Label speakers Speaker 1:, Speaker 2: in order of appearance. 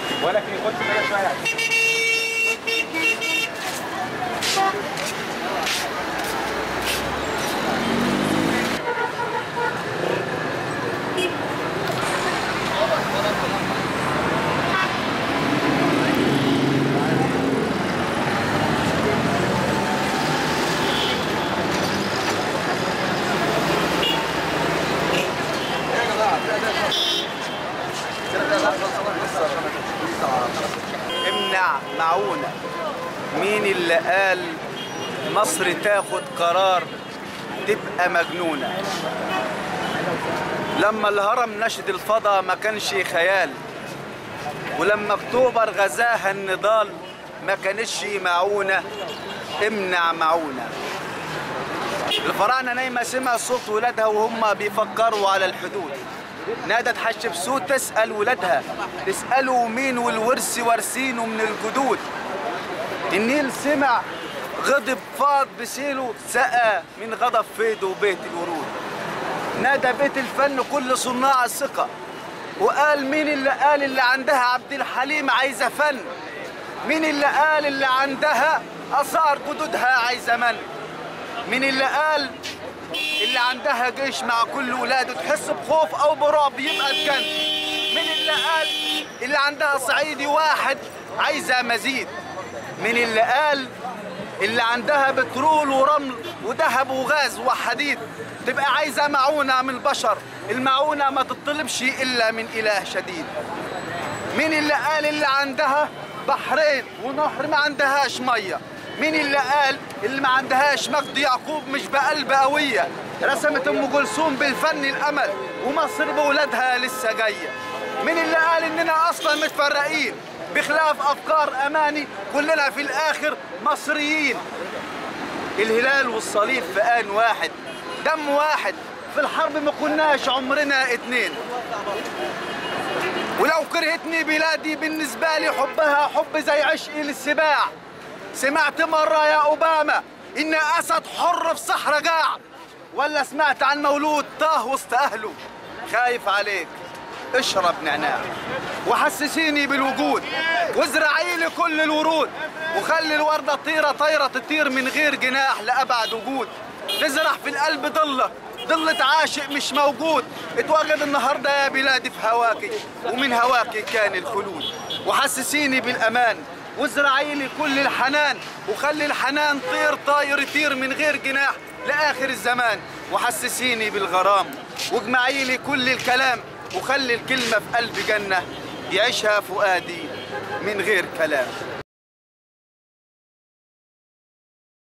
Speaker 1: ولكن يخش كده شويه
Speaker 2: امنع معونة مين اللي قال مصر تاخد قرار تبقى مجنونة لما الهرم نشد الفضاء ما كانش خيال ولما اكتوبر غزاها النضال ما كانتش معونة امنع معونة الفراعنة نايمة سمع صوت ولادها وهم بيفكروا على الحدود نادت حتشبسوت تسأل ولادها تسألوا مين والورث وارثينه من الجدود النيل سمع غضب فاض بسيله سقى من غضب فيده بيت الورود نادى بيت الفن كل صناع الثقة وقال مين اللي قال اللي عندها عبد الحليم عايزة فن مين اللي قال اللي عندها آثار جدودها عايزة من مين اللي قال اللي عندها جيش مع كل ولاده تحس بخوف او برعب يبقى اتجن مين اللي قال اللي عندها صعيدي واحد عايزه مزيد مين اللي قال اللي عندها بترول ورمل وذهب وغاز وحديد تبقى عايزه معونه من البشر المعونه ما تطلبش الا من اله شديد مين اللي قال اللي عندها بحرين ونهر ما عندهاش ميه مين اللي قال اللي ما عندهاش مجد يعقوب مش بقلب قوية رسمت ام كلثوم بالفن الامل ومصر بولادها لسه جاية مين اللي قال اننا اصلا متفرقين بخلاف افكار اماني كلنا في الاخر مصريين الهلال والصليب في ان واحد دم واحد في الحرب ما كناش عمرنا اتنين ولو كرهتني بلادي بالنسبة لي حبها حب زي عشقي للسباع سمعت مرة يا أوباما إن أسد حر في صحراء جاع ولا سمعت عن مولود تاه وسط أهله خايف عليك اشرب نعناع وحسسيني بالوجود وازرعي لي كل الورود وخلي الوردة طيرة طايرة تطير من غير جناح لأبعد وجود تزرع في القلب ضلة ضلة عاشق مش موجود اتوجد النهاردة يا بلادي في هواكي ومن هواكي كان الخلود وحسسيني بالأمان وازرعي لي كل الحنان وخلي الحنان طير طاير يطير من غير جناح لاخر الزمان وحسسيني بالغرام واجمعي لي كل الكلام وخلي الكلمه في قلب جنه يعيشها فؤادي من غير كلام